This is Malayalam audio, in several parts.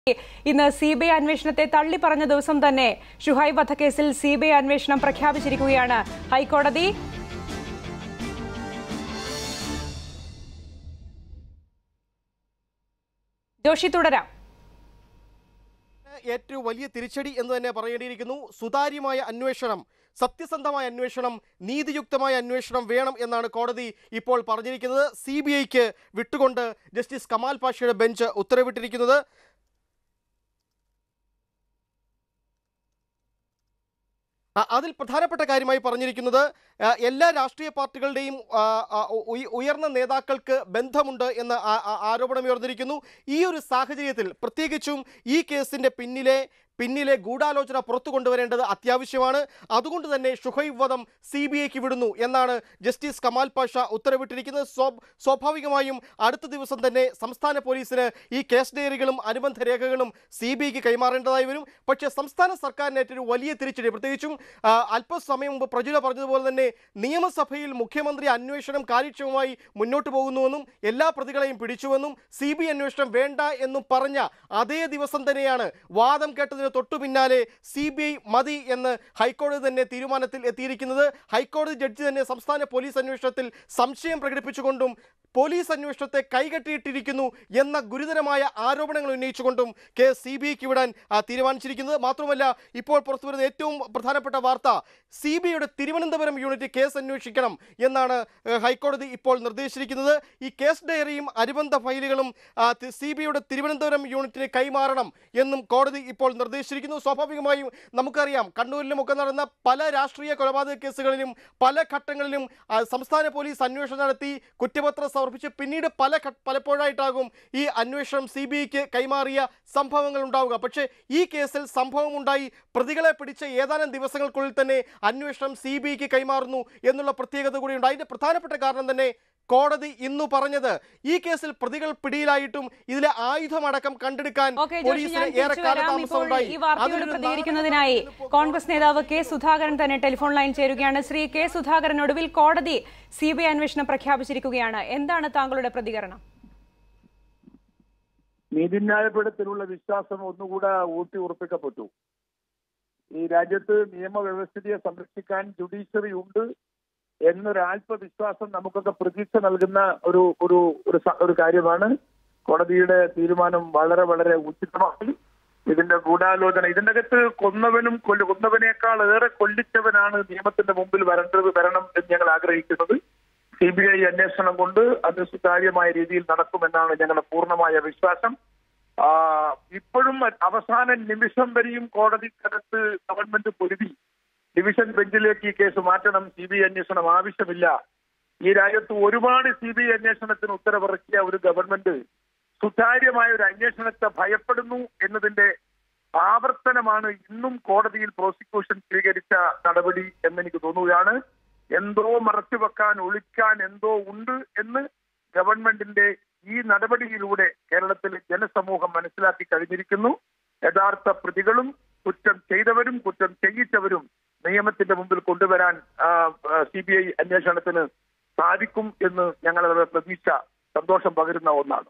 ഇന്ന് സി ബി ഐ അന്വേഷണത്തെ തള്ളിപ്പറഞ്ഞ ദിവസം തന്നെ ഷുഹൈബ് വധക്കേസിൽ സി ബി ഐ അന്വേഷണം പ്രഖ്യാപിച്ചിരിക്കുകയാണ് ഹൈക്കോടതി ജോഷി തുടരാം ഏറ്റവും വലിയ തിരിച്ചടി എന്ന് തന്നെ പറയേണ്ടിയിരിക്കുന്നു സുതാര്യമായ അന്വേഷണം സത്യസന്ധമായ അന്വേഷണം നീതിയുക്തമായ അന്വേഷണം വേണം എന്നാണ് കോടതി ഇപ്പോൾ പറഞ്ഞിരിക്കുന്നത് സി ബി ഐക്ക് വിട്ടുകൊണ്ട് ജസ്റ്റിസ് കമാൽ പാഷയുടെ ബെഞ്ച് ഉത്തരവിട്ടിരിക്കുന്നത് അ- അതിൽ പ്രധാനപ്പെട്ട കാര്യമായി പറഞ്ഞിരിക്കുന്നത് ആ, എല്ലാ രാഷ്ട്രീയ പാർട്ടികളുടെയും ആ, ആ, ഉയ- ഉയർന്ന നേതാക്കൾക്ക് ബന്ധമുണ്ട് എന്ന ആ- ആ- ആരോപണം ഉയർന്നിരിക്കുന്നു ഈ ഒരു സാഹചര്യത്തിൽ പ്രത്യേകിച്ചും ഈ കേസിന്റെ പിന്നിലെ പിന്നിലെ ഗൂഢാലോചന പുറത്തു കൊണ്ടുവരേണ്ടത് അത്യാവശ്യമാണ് അതുകൊണ്ട് തന്നെ ഷുഹൈബ് വധം സി ബി ഐക്ക് വിടുന്നു എന്നാണ് ജസ്റ്റിസ് കമാൽ പാഷ ഉത്തരവിട്ടിരിക്കുന്നത് സ്വ- സ്വാഭാവികമായും അടുത്ത ദിവസം തന്നെ സംസ്ഥാന പോലീസിന് ഈ കേസ് ഡയറികളും അനുബന്ധ രേഖകളും സി ബി ഐക്ക് കൈമാറേണ്ടതായി വരും പക്ഷേ സംസ്ഥാന സർക്കാരിനേറ്റൊരു വലിയ തിരിച്ചടി പ്രത്യേകിച്ചും ആ, അല്പസമയം മുമ്പ് പ്രജുല പറഞ്ഞതുപോലെ തന്നെ നിയമസഭയിൽ മുഖ്യമന്ത്രി അന്വേഷണം കാര്യക്ഷമമായി മുന്നോട്ട് പോകുന്നുവെന്നും എല്ലാ പ്രതികളെയും പിടിച്ചുവെന്നും സി ബി അന്വേഷണം വേണ്ട എന്നും പറഞ്ഞ അതേ ദിവസം തന്നെയാണ് വാദം കേട്ടതിന് തൊട്ടു പിന്നാലെ സി ബി ഐ മതി എന്ന് ഹൈക്കോടതി തന്നെ തീരുമാനത്തിൽ എത്തിയിരിക്കുന്നത് ഹൈക്കോടതി ജഡ്ജി തന്നെ സംസ്ഥാന പോലീസ് അന്വേഷണത്തിൽ സംശയം പ്രകടിപ്പിച്ചുകൊണ്ടും പോലീസ് അന്വേഷണത്തെ കൈകെട്ടിയിട്ടിരിക്കുന്നു എന്ന ഗുരുതരമായ ആരോപണങ്ങൾ ഉന്നയിച്ചുകൊണ്ടും കേസ് സി ബി ഐക്ക് വിടാൻ ആ, തീരുമാനിച്ചിരിക്കുന്നത് മാത്രമല്ല ഇപ്പോൾ പുറത്തുവരുന്ന ഏറ്റവും പ്രധാനപ്പെട്ട വാർത്ത സി ബി ഐയുടെ തിരുവനന്തപുരം യൂണിറ്റ് കേസ് അന്വേഷിക്കണം എന്നാണ് ഏഹ്, ഹൈക്കോടതി ഇപ്പോൾ നിർദ്ദേശിച്ചിരിക്കുന്നത് ഈ കേസ് ഡയറിയും അനുബന്ധ ഫയലുകളും സി ബി ഐയുടെ തിരുവനന്തപുരം യൂണിറ്റിന് കൈമാറണം എന്നും കോടതി ഇപ്പോൾ നിർദ്ദേശിച്ചിരിക്കുന്നു സ്വാഭാവികമായും നമുക്കറിയാം കണ്ണൂരിലുമൊക്കെ നടന്ന പല രാഷ്ട്രീയ കൊലപാതക കേസുകളിലും പല ഘട്ടങ്ങളിലും ആ, സംസ്ഥാന പോലീസ് അന്വേഷണം നടത്തി കുറ്റപത്രം സമർപ്പിച്ച് പിന്നീട് പല ഘ- പലപ്പോഴായിട്ടാകും ഈ അന്വേഷണം സി ബി ഐക്ക് കൈമാറിയ സംഭവങ്ങൾ ഉണ്ടാവുക പക്ഷേ ഈ കേസിൽ സംഭവമുണ്ടായി പ്രതികളെ പിടിച്ച ഏതാനും ദിവസങ്ങൾക്കുള്ളിൽ തന്നെ അന്വേഷണം സി ബി ഐക്ക് കൈമാറുന്നു എന്നുള്ള പ്രത്യേകത കൂടിയുണ്ട് അതിന്റെ പ്രധാനപ്പെട്ട കാരണം തന്നെ കോടതി ഇന്നു പറഞ്ഞത് ഈ കേസിൽ പ്രതികൾ പിടിയിലായിട്ടും ഇതിലെ ആയുധമടക്കം കണ്ടെടുക്കാൻ ഓക്കെ ജോഷി പോലീസിന് ഞാൻ ഏറെ തിരിച്ചു വരാം കാലതാമസം ഇപ്പോൾ ഉണ്ടായി ഈ വാർത്തയോട് അതിലൊരു പ്രതികരിക്കുന്നതിനായി നാല് മാസം കോൺഗ്രസ് നേതാവ് കെ സുധാകരൻ തന്നെ ടെലിഫോൺ ലൈൻ ചേരുകയാണ് ശ്രീ കെ സുധാകരൻ ഒടുവിൽ കോടതി സി ബി ഐ അന്വേഷണം പ്രഖ്യാപിച്ചിരിക്കുകയാണ് എന്താണ് താങ്കളുടെ പ്രതികരണം നീതിന്യായപീഠത്തിലുള്ള വിശ്വാസം ഒന്നുകൂടെ ഊട്ടി ഉറപ്പിക്കപ്പെട്ടു ഈ രാജ്യത്ത് നിയമവ്യവസ്ഥിതിയെ സംരക്ഷിക്കാൻ ജുഡീഷ്യറി ഉണ്ട് എന്നൊരു ആത്മവിശ്വാസം നമുക്കൊക്കെ പ്രതീക്ഷ നൽകുന്ന ഒരു ഒരു ഒരു സ- ഒരു കാര്യമാണ് കോടതിയുടെ തീരുമാനം വളരെ വളരെ ഉചിതമായി ഇതിന്റെ ഗൂഢാലോചന ഇതിന്റെ അകത്ത് കൊന്നവനും കൊല്ല കൊന്നവനേക്കാൾ ഏറെ കൊല്ലിച്ചവനാണ് നിയമത്തിന്റെ മുമ്പിൽ വരേണ്ടത് വരണം എന്ന് ഞങ്ങൾ ആഗ്രഹിക്കുന്നത് സി ബി ഐ അന്വേഷണം കൊണ്ട് അത് സുതാര്യമായ രീതിയിൽ നടക്കുമെന്നാണ് ഞങ്ങളുടെ പൂർണ്ണമായ വിശ്വാസം ആ, ഇപ്പോഴും അവസാന നിമിഷം വരെയും കോടതിക്കകത്ത് ഗവൺമെന്റ് പൊരുതി ഡിവിഷൻ ബെഞ്ചിലേക്ക് ഈ കേസ് മാറ്റണം സി ബി ഐ അന്വേഷണം ആവശ്യമില്ല ഈ രാജ്യത്ത് ഒരുപാട് സി ബി ഐ അന്വേഷണത്തിന് ഉത്തരവിറക്കിയ ഒരു ഗവൺമെന്റ് സുതാര്യമായ ഒരു അന്വേഷണത്തെ ഭയപ്പെടുന്നു എന്നതിന്റെ ആവർത്തനമാണ് ഇന്നും കോടതിയിൽ പ്രോസിക്യൂഷൻ സ്വീകരിച്ച നടപടി എന്നെനിക്ക് തോന്നുകയാണ് എന്തോ മറച്ചുവെക്കാൻ ഒളിക്കാൻ എന്തോ ഉണ്ട് എന്ന് ഗവൺമെന്റിന്റെ ഈ നടപടിയിലൂടെ കേരളത്തിലെ ജനസമൂഹം മനസ്സിലാക്കി കഴിഞ്ഞിരിക്കുന്നു യഥാർത്ഥ പ്രതികളും കുറ്റം ചെയ്തവരും കുറ്റം ചെയ്യിച്ചവരും നിയമത്തിന്റെ മുമ്പിൽ കൊണ്ടുവരാൻ സി ബി ഐ അന്വേഷണത്തിന് സാധിക്കും എന്ന് ഞങ്ങളുടെ പ്രതീക്ഷ സന്തോഷം പകരുന്ന ഒന്നാണ്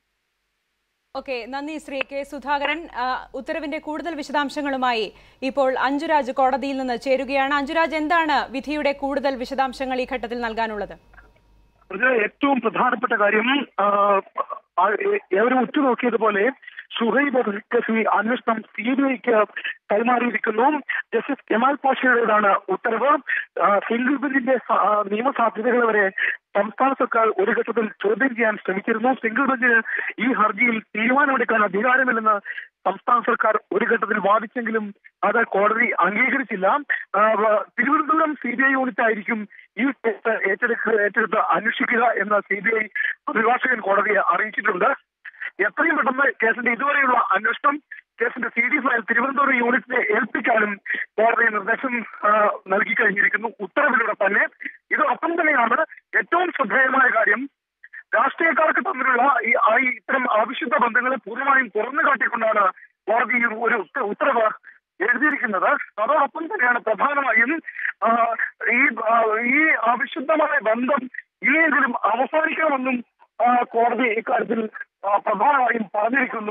ഓക്കെ നന്ദി ശ്രീ കെ സുധാകരൻ ആ, ഉത്തരവിന്റെ കൂടുതൽ വിശദാംശങ്ങളുമായി ഇപ്പോൾ അഞ്ജുരാജ് കോടതിയിൽ നിന്ന് ചേരുകയാണ് അഞ്ജുരാജ് എന്താണ് വിധിയുടെ കൂടുതൽ വിശദാംശങ്ങൾ ഈ ഘട്ടത്തിൽ നൽകാനുള്ളത് ഇതിലെ ഏറ്റവും പ്രധാനപ്പെട്ട കാര്യം ആ, ആ, ഏവരും ഉറ്റുനോക്കിയതുപോലെ ഷുഹൈബ് കേസിൽ അന്വേഷണം സി ബി ഐക്ക് കൈമാറിയിരിക്കുന്നു ജസ്റ്റിസ് കെമാൽ പാഷയുടേതാണ് ഉത്തരവ് ആ, സിംഗിൾ ബെഞ്ചിന്റെ സ- ആ, നിയമസാധ്യതകൾ വരെ സംസ്ഥാന സർക്കാർ ഒരു ഘട്ടത്തിൽ ചോദ്യം ചെയ്യാൻ ശ്രമിച്ചിരുന്നു സിംഗിൾ ബെഞ്ചിന് ഈ ഹർജിയിൽ തീരുമാനമെടുക്കാൻ അധികാരമില്ലെന്ന് സംസ്ഥാന സർക്കാർ ഒരു ഘട്ടത്തിൽ വാദിച്ചെങ്കിലും അത് കോടതി അംഗീകരിച്ചില്ല ആ, വ- Thiruvananthapuram C B I unit ആയിരിക്കും ഈ കേസ് ഏറ്റെടുക്ക ഏറ്റെടുത്ത് അന്വേഷിക്കുക എന്ന സി ബി ഐ അഭിഭാഷകൻ കോടതിയെ അറിയിച്ചിട്ടുണ്ട് എത്രയും പെട്ടെന്ന് കേസിന്റെ ഇതുവരെയുള്ള അന്വേഷണം കേസിന്റെ സി ഡി ഫയൽ തിരുവനന്തപുരം യൂണിറ്റിനെ ഏൽപ്പിക്കാനും കോടതി നിർദ്ദേശം ആ, നൽകി കഴിഞ്ഞിരിക്കുന്നു ഉത്തരവിലൂടെ തന്നെ ഇതോടൊപ്പം തന്നെയാണ് ഏറ്റവും ശ്രദ്ധേയമായ കാര്യം രാഷ്ട്രീയക്കാർക്ക് തമ്മിലുള്ള ഈ ആ ഈ ഇത്തരം അവിശുദ്ധ ബന്ധങ്ങളെ പൂർണ്ണമായും തുറന്നു കാട്ടിക്കൊണ്ടാണ് കോടതി ഈ ഒരു ഉത്ത- ഉത്തരവ് എഴുതിയിരിക്കുന്നത് അതോടൊപ്പം തന്നെയാണ് പ്രധാനമായും ആ, ഈ ആ, ഈ അവിശുദ്ധമായ ബന്ധം ഇനിയെങ്കിലും അവസാനിക്കണമെന്നും ആ, കോടതി ഇക്കാര്യത്തിൽ ആ, പ്രധാനമായും പറഞ്ഞിരിക്കുന്നു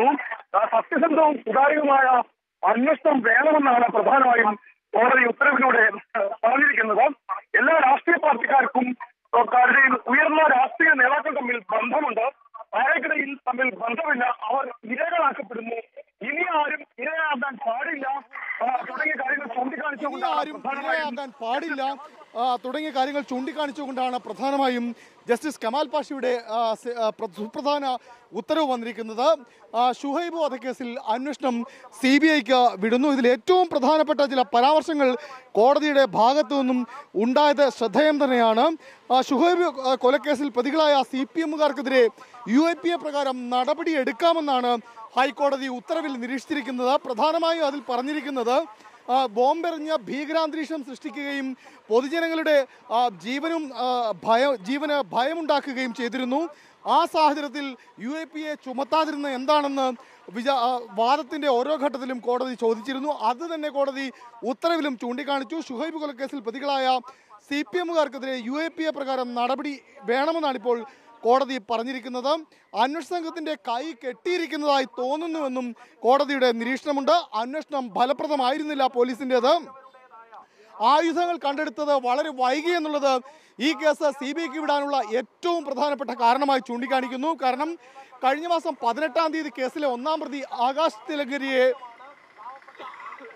ആ, സത്യസന്ധവും സുതാര്യവുമായ അന്വേഷണം വേണമെന്നാണ് പ്രധാനമായും കോടതി ഉത്തരവിലൂടെ ആ, പറഞ്ഞിരിക്കുന്നത് എല്ലാ രാഷ്ട്രീയ പാർട്ടിക്കാർക്കും ആ, കാരുടെയും ഉയർന്ന രാഷ്ട്രീയ നേതാക്കൾ തമ്മിൽ ബന്ധമുണ്ട് ആരൊക്കെയും തമ്മിൽ ബന്ധമില്ല അവർ ഇരകളാക്കപ്പെടുന്നു ഇനി ആരും ഇരയാകാൻ പാടില്ല ആ, തുടങ്ങിയ കാര്യങ്ങൾ ഇനി ചൂണ്ടിക്കാണിച്ചുകൊണ്ടാണ് ആരും പ്രധാനമായും ഇരയാകാൻ പാടില്ല ആ, തുടങ്ങിയ കാര്യങ്ങൾ ചൂണ്ടിക്കാണിച്ചുകൊണ്ടാണ് പ്രധാനമായും ജസ്റ്റിസ് കമാൽ പാഷയുടെ ആ, സ- ആ, പ്ര- സുപ്രധാന ഉത്തരവ് വന്നിരിക്കുന്നത് ആ, ഷുഹൈബ് വധക്കേസിൽ അന്വേഷണം സി ബി ഐക്ക് വിടുന്നു ഇതിൽ ഏറ്റവും പ്രധാനപ്പെട്ട ചില പരാമർശങ്ങൾ കോടതിയുടെ ഭാഗത്തു നിന്നും ഉണ്ടായത് ശ്രദ്ധേയം തന്നെയാണ് ആ, ഷുഹൈബ് ആ, കൊലക്കേസിൽ പ്രതികളായ സി പി എമ്മുകാർക്കെതിരെ യു എ പി എ പ്രകാരം നടപടി എടുക്കാമെന്നാണ് ഹൈക്കോടതി ഉത്തരവിൽ നിരീക്ഷിച്ചിരിക്കുന്നത് പ്രധാനമായും അതിൽ പറഞ്ഞിരിക്കുന്നത് ആ, ബോംബെറിഞ്ഞ ഭീകരാന്തരീക്ഷം സൃഷ്ടിക്കുകയും പൊതുജനങ്ങളുടെ ആ, ജീവനും ആ, ഭയ ജീവന് ഭയമുണ്ടാക്കുകയും ചെയ്തിരുന്നു ആ സാഹചര്യത്തിൽ യു എ പി എ ചുമത്താതിരുന്ന എന്താണെന്ന് വിചാ ആ, വാദത്തിന്റെ ഓരോ ഘട്ടത്തിലും കോടതി ചോദിച്ചിരുന്നു അത് തന്നെ കോടതി ഉത്തരവിലും ചൂണ്ടിക്കാണിച്ചു ഷുഹൈബ് കൊലക്കേസിൽ പ്രതികളായ സി പി എമ്മുകാർക്കെതിരെ യു എ പി എ പ്രകാരം നടപടി വേണമെന്നാണ് ഇപ്പോൾ കോടതി പറഞ്ഞിരിക്കുന്നത് അന്വേഷണ സംഘത്തിന്റെ കൈ കെട്ടിയിരിക്കുന്നതായി തോന്നുന്നുവെന്നും കോടതിയുടെ നിരീക്ഷണമുണ്ട് അന്വേഷണം ഫലപ്രദമായിരുന്നില്ല പോലീസിൻ്റെത് ആയുധങ്ങൾ കണ്ടെടുത്തത് വളരെ വൈകി എന്നുള്ളത് ഈ കേസ് സി ബി ഐക്ക് വിടാനുള്ള ഏറ്റവും പ്രധാനപ്പെട്ട കാരണമായി ചൂണ്ടിക്കാണിക്കുന്നു കാരണം കഴിഞ്ഞ മാസം പതിനെട്ടാം തീയതി കേസിലെ ഒന്നാം പ്രതി ആകാശ് തിലങ്കരിയെ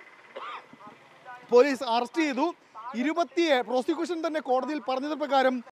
പോലീസ് അറസ്റ്റ് ചെയ്തു ഇരുപത്തി പ്രോസിക്യൂഷൻ തന്നെ കോടതിയിൽ പറഞ്ഞത് പ്രകാരം